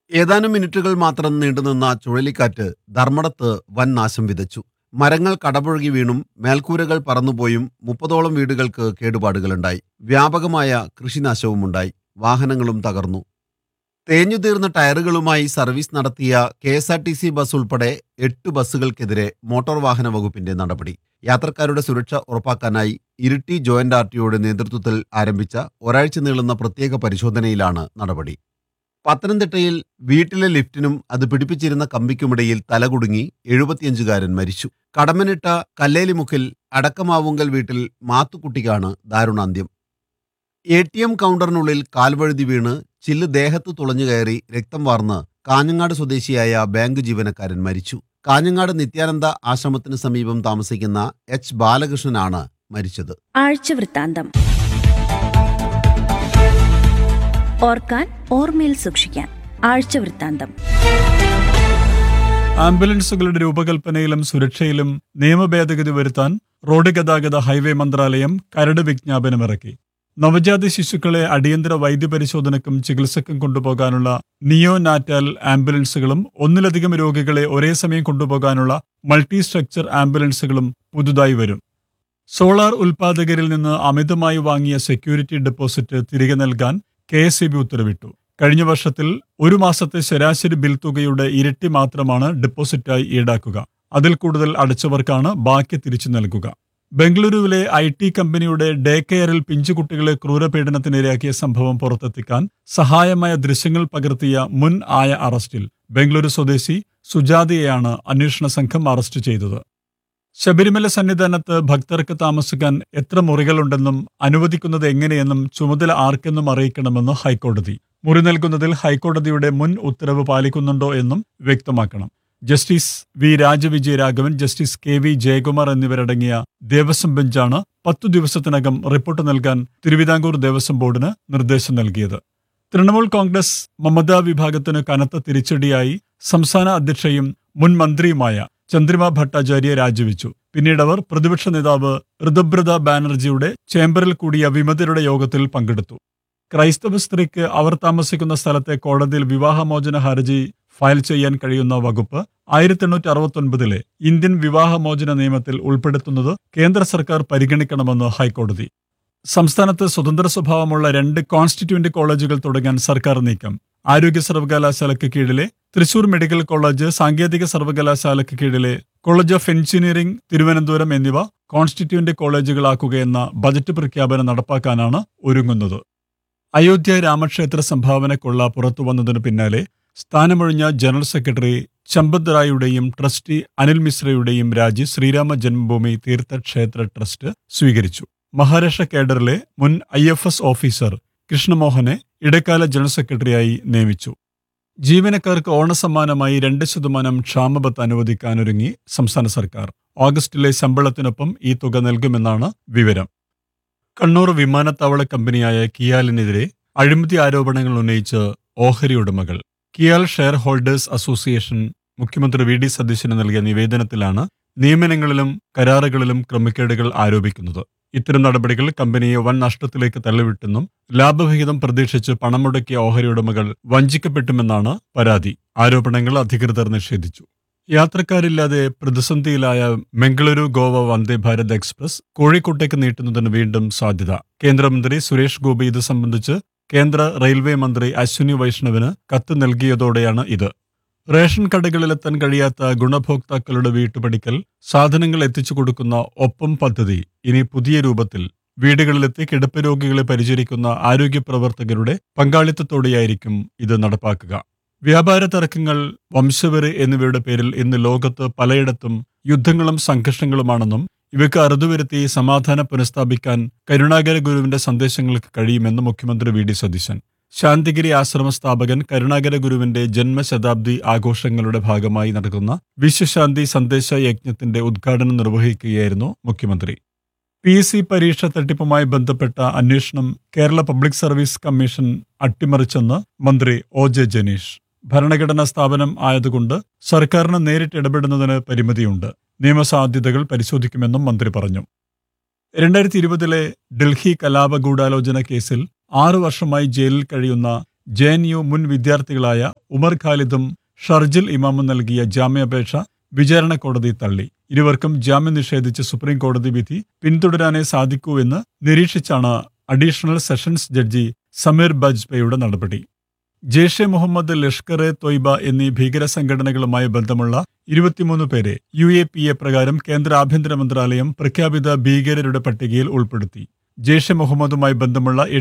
ഏതാനും മിനിറ്റുകൾ മാത്രം നീണ്ടുനിന്ന ചുഴലിക്കാറ്റ് ധർമ്മടത്ത് വൻ നാശം വിതച്ചു മരങ്ങൾ കടപുഴകി വീണും മേൽക്കൂരകൾ പറന്നുപോയും മുപ്പതോളം വീടുകൾക്ക് കേടുപാടുകളുണ്ടായി വ്യാപകമായ കൃഷിനാശവുമുണ്ടായി വാഹനങ്ങളും തകർന്നു തേഞ്ഞുതീർന്ന ടയറുകളുമായി സർവീസ് നടത്തിയ K S R T C bus ഉൾപ്പെടെ എട്ട് ബസ്സുകൾക്കെതിരെ മോട്ടോർ വാഹന വകുപ്പിന്റെ നടപടി യാത്രക്കാരുടെ സുരക്ഷ ഉറപ്പാക്കാനായി ഇരിട്ടി ജോയിന്റ് ആർ ടിയുടെ നേതൃത്വത്തിൽ ആരംഭിച്ച ഒരാഴ്ച നീളുന്ന പ്രത്യേക പരിശോധനയിലാണ് നടപടി പത്തനംതിട്ടയിൽ വീട്ടിലെ ലിഫ്റ്റിനും അത് പിടിപ്പിച്ചിരുന്ന കമ്പിക്കുമിടയിൽ തലകുടുങ്ങി എഴുപത്തിയഞ്ചുകാരൻ മരിച്ചു കടമനിട്ട കല്ലേലിമുക്കിൽ അടക്കമാവുങ്കൽ വീട്ടിൽ മാത്തുക്കുട്ടിക്കാണ് ദാരുണാന്ത്യം എ ടി എം കൗണ്ടറിനുള്ളിൽ കാൽവഴുതി വീണ് ചില്ല് ദേഹത്ത് തുളഞ്ഞു കയറി രക്തം വാർന്ന് കാഞ്ഞങ്ങാട് സ്വദേശിയായ ബാങ്ക് ജീവനക്കാരൻ മരിച്ചു കാഞ്ഞങ്ങാട് നിത്യാനന്ദ ആശ്രമത്തിന് സമീപം താമസിക്കുന്ന എച്ച് ബാലകൃഷ്ണനാണ് മരിച്ചത് ആഴ്ചവൃത്താന്തം ഓർക്കാൻ ഓർമ്മയിൽ സൂക്ഷിക്കാൻ ആഴ്ചവൃത്താന്തം ആംബുലൻസുകളുടെ രൂപകൽപ്പനയിലും സുരക്ഷയിലും നിയമഭേദഗതി വരുത്താൻ റോഡ് ഗതാഗത ഹൈവേ മന്ത്രാലയം കരട് വിജ്ഞാപനമിറക്കി നവജാത ശിശുക്കളെ അടിയന്തര വൈദ്യപരിശോധനക്കും ചികിത്സക്കും കൊണ്ടുപോകാനുള്ള നിയോ നാറ്റാൽ ആംബുലൻസുകളും ഒന്നിലധികം രോഗികളെ ഒരേ സമയം കൊണ്ടുപോകാനുള്ള മൾട്ടി സ്ട്രക്ചർ ആംബുലൻസുകളും പുതുതായി വരും സോളാർ ഉൽപാദകരിൽ നിന്ന് അമിതമായി വാങ്ങിയ സെക്യൂരിറ്റി ഡെപ്പോസിറ്റ് തിരികെ നൽകാൻ കെ എസ് ഉത്തരവിട്ടു കഴിഞ്ഞ വർഷത്തിൽ ഒരു മാസത്തെ ശരാശരി ബിൽ തുകയുടെ ഇരട്ടി മാത്രമാണ് ഡെപ്പോസിറ്റായി ഈടാക്കുക അതിൽ കൂടുതൽ അടച്ചവർക്കാണ് ബാക്കി തിരിച്ചു നൽകുക ബംഗളൂരുവിലെ ഐ ടി കമ്പനിയുടെ ഡേ കെയറിൽ പിഞ്ചുകുട്ടികളെ ക്രൂരപീഡനത്തിനിരയാക്കിയ സംഭവം പുറത്തെത്തിക്കാൻ സഹായമായ ദൃശ്യങ്ങൾ പകർത്തിയ മുൻ ആയ അറസ്റ്റിൽ ബംഗളൂരു സ്വദേശി സുജാതയെയാണ് അന്വേഷണ സംഘം അറസ്റ്റ് ചെയ്തത് ശബരിമല സന്നിധാനത്ത് ഭക്തർക്ക് താമസിക്കാൻ എത്ര മുറികളുണ്ടെന്നും അനുവദിക്കുന്നത് എങ്ങനെയെന്നും ചുമതല ആർക്കെന്നും അറിയിക്കണമെന്ന് ഹൈക്കോടതി മുറി നൽകുന്നതിൽ ഹൈക്കോടതിയുടെ മുൻ ഉത്തരവ് പാലിക്കുന്നുണ്ടോ എന്നും വ്യക്തമാക്കണം justice V Rajavijayaraghavan justice K V Jayakumar എന്നിവരടങ്ങിയ ദേവസ്വം ബെഞ്ചാണ് പത്തു ദിവസത്തിനകം റിപ്പോർട്ട് നൽകാൻ തിരുവിതാംകൂർ ദേവസ്വം ബോർഡിന് നിർദ്ദേശം നൽകിയത് തൃണമൂൽ കോൺഗ്രസ് മമതാ വിഭാഗത്തിന് കനത്ത തിരിച്ചടിയായി സംസ്ഥാന അധ്യക്ഷയും മുൻ മന്ത്രിയുമായ ചന്ദ്രിമ ഭട്ടാചാര്യ രാജിവെച്ചു പിന്നീട് അവർ പ്രതിപക്ഷ നേതാവ് ഋതുബ്രത ബാനർജിയുടെ ചേംബറിൽ കൂടിയ വിമതരുടെ യോഗത്തിൽ പങ്കെടുത്തു ക്രൈസ്തവ സ്ത്രീക്ക് അവർ താമസിക്കുന്ന സ്ഥലത്തെ കോടതിയിൽ വിവാഹമോചന ഹർജി ഫയൽ ചെയ്യാൻ കഴിയുന്ന വകുപ്പ് ആയിരത്തി എണ്ണൂറ്റി അറുപത്തൊൻപതിലെ ഇന്ത്യൻ വിവാഹമോചന നിയമത്തിൽ ഉൾപ്പെടുത്തുന്നത് കേന്ദ്ര സർക്കാർ പരിഗണിക്കണമെന്ന് ഹൈക്കോടതി സംസ്ഥാനത്ത് സ്വതന്ത്ര സ്വഭാവമുള്ള രണ്ട് കോൺസ്റ്റിറ്റ്യൂന്റ് കോളേജുകൾ തുടങ്ങാൻ സർക്കാർ നീക്കം ആരോഗ്യ സർവകലാശാലയ്ക്ക് കീഴിലെ തൃശൂർ മെഡിക്കൽ കോളേജ് സാങ്കേതിക സർവകലാശാലയ്ക്ക് കീഴിലെ കോളേജ് ഓഫ് എഞ്ചിനീയറിംഗ് തിരുവനന്തപുരം എന്നിവ കോൺസ്റ്റിറ്റ്യൂന്റ് കോളേജുകളാക്കുകയെന്ന ബജറ്റ് പ്രഖ്യാപനം നടപ്പാക്കാനാണ് ഒരുങ്ങുന്നത് അയോധ്യ രാമക്ഷേത്ര സംഭാവന കൊള്ള പുറത്തുവന്നതിനു പിന്നാലെ സ്ഥാനമൊഴിഞ്ഞ ജനറൽ സെക്രട്ടറി ചമ്പത് റായുടെയും ട്രസ്റ്റി അനിൽ മിശ്രയുടെയും രാജി ശ്രീരാമ ജന്മഭൂമി തീർത്ഥക്ഷേത്ര ട്രസ്റ്റ് സ്വീകരിച്ചു മഹാരാഷ്ട്ര കേഡറിലെ മുൻ ഐ എഫ് എസ് ഓഫീസർ കൃഷ്ണമോഹനെ ഇടക്കാല ജനറൽ സെക്രട്ടറിയായി നിയമിച്ചു ജീവനക്കാർക്ക് ഓണസമ്മാനമായി രണ്ട് ശതമാനം ക്ഷാമബത്ത് അനുവദിക്കാനൊരുങ്ങി സംസ്ഥാന സർക്കാർ ഓഗസ്റ്റിലെ ശമ്പളത്തിനൊപ്പം ഈ തുക നൽകുമെന്നാണ് വിവരം കണ്ണൂർ വിമാനത്താവള കമ്പനിയായ കിയാലിനെതിരെ അഴിമതി ആരോപണങ്ങൾ ഉന്നയിച്ച് ഓഹരി ഉടമകൾ കിയാൽ ഷെയർ ഹോൾഡേഴ്സ് അസോസിയേഷൻ മുഖ്യമന്ത്രി വി ഡി സതീശന് നൽകിയ നിവേദനത്തിലാണ് നിയമനങ്ങളിലും കരാറുകളിലും ക്രമക്കേടുകൾ ആരോപിക്കുന്നത് ഇത്തരം നടപടികൾ കമ്പനിയെ വൻ നഷ്ടത്തിലേക്ക് തള്ളിവിട്ടെന്നും ലാഭവിഹിതം പ്രതീക്ഷിച്ച് പണം മുടക്കിയ ഓഹരി ഉടമകൾ വഞ്ചിക്കപ്പെട്ടുമെന്നാണ് പരാതി ആരോപണങ്ങൾ അധികൃതർ നിഷേധിച്ചു യാത്രക്കാരില്ലാതെ പ്രതിസന്ധിയിലായ മംഗളൂരു ഗോവ വന്ദേ ഭാരത് എക്സ്പ്രസ് കോഴിക്കോട്ടേക്ക് നീട്ടുന്നതിന് വീണ്ടും സാധ്യത കേന്ദ്രമന്ത്രി സുരേഷ് ഗോപി ഇത് സംബന്ധിച്ച് കേന്ദ്ര റെയിൽവേ മന്ത്രി അശ്വിനി വൈഷ്ണവിന് കത്ത് നൽകിയതോടെയാണ് ഇത് റേഷൻ കടകളിലെത്താൻ കഴിയാത്ത ഗുണഭോക്താക്കളുടെ വീട്ടുപടിക്കൽ സാധനങ്ങൾ എത്തിച്ചു കൊടുക്കുന്ന ഒപ്പം പദ്ധതി ഇനി പുതിയ രൂപത്തിൽ വീടുകളിലെത്തി കിടപ്പ് രോഗികളെ പരിചരിക്കുന്ന ആരോഗ്യ പ്രവർത്തകരുടെ പങ്കാളിത്തത്തോടെയായിരിക്കും ഇത് നടപ്പാക്കുക വ്യാപാര തർക്കങ്ങൾ വംശവെറി എന്നിവയുടെ പേരിൽ ഇന്ന് ലോകത്ത് പലയിടത്തും യുദ്ധങ്ങളും സംഘർഷങ്ങളുമാണെന്നും ഇവയ്ക്ക് അറുതുവരുത്തി സമാധാനം പുനഃസ്ഥാപിക്കാൻ കരുണാകര ഗുരുവിന്റെ സന്ദേശങ്ങൾക്ക് കഴിയുമെന്ന് മുഖ്യമന്ത്രി വി ഡി സതീശൻ ശാന്തിഗിരി ആശ്രമ സ്ഥാപകൻ കരുണാകര ഗുരുവിന്റെ ജന്മശതാബ്ദി ആഘോഷങ്ങളുടെ ഭാഗമായി നടക്കുന്ന വിശ്വശാന്തി സന്ദേശ യജ്ഞത്തിന്റെ ഉദ്ഘാടനം നിർവഹിക്കുകയായിരുന്നു മുഖ്യമന്ത്രി പി എസ് സി പരീക്ഷ തട്ടിപ്പുമായി ബന്ധപ്പെട്ട അന്വേഷണം കേരള പബ്ലിക് സർവീസ് കമ്മീഷൻ അട്ടിമറിച്ചെന്ന് മന്ത്രി ഒ ജെ ജനീഷ് ഭരണഘടനാ സ്ഥാപനം ആയതുകൊണ്ട് സർക്കാരിന് നേരിട്ട് ഇടപെടുന്നതിന് പരിമിതിയുണ്ട് നിയമസാധ്യതകൾ പരിശോധിക്കുമെന്നും മന്ത്രി പറഞ്ഞു രണ്ടായിരത്തി ഇരുപതിലെ ഡൽഹി കലാപ ഗൂഢാലോചന കേസിൽ ആറു വർഷമായി ജയിലിൽ കഴിയുന്ന ജെ എൻ യു മുൻ വിദ്യാർത്ഥികളായ ഉമർ ഖാലിദും ഷർജിൽ ഇമാമും നൽകിയ ജാമ്യാപേക്ഷ വിചാരണ കോടതി തള്ളി ഇരുവർക്കും ജാമ്യം നിഷേധിച്ച സുപ്രീം കോടതി വിധി പിന്തുടരാനേ സാധിക്കൂ എന്ന് നിരീക്ഷിച്ചാണ് അഡീഷണൽ സെഷൻസ് ജഡ്ജി സമീർ ബജ്പയുടെ നടപടി ജെയ്ഷെ മുഹമ്മദ് ലഷ്കർ എ തൊയ്ബ എന്നീ ഭീകര സംഘടനകളുമായി ബന്ധമുള്ള ഇരുപത്തിമൂന്ന് പേരെ യു എ പി എ പ്രകാരം കേന്ദ്ര ആഭ്യന്തര മന്ത്രാലയം പ്രഖ്യാപിത ഭീകരരുടെ പട്ടികയിൽ ഉൾപ്പെടുത്തി ജെയ്ഷെ മുഹമ്മദുമായി ബന്ധമുള്ള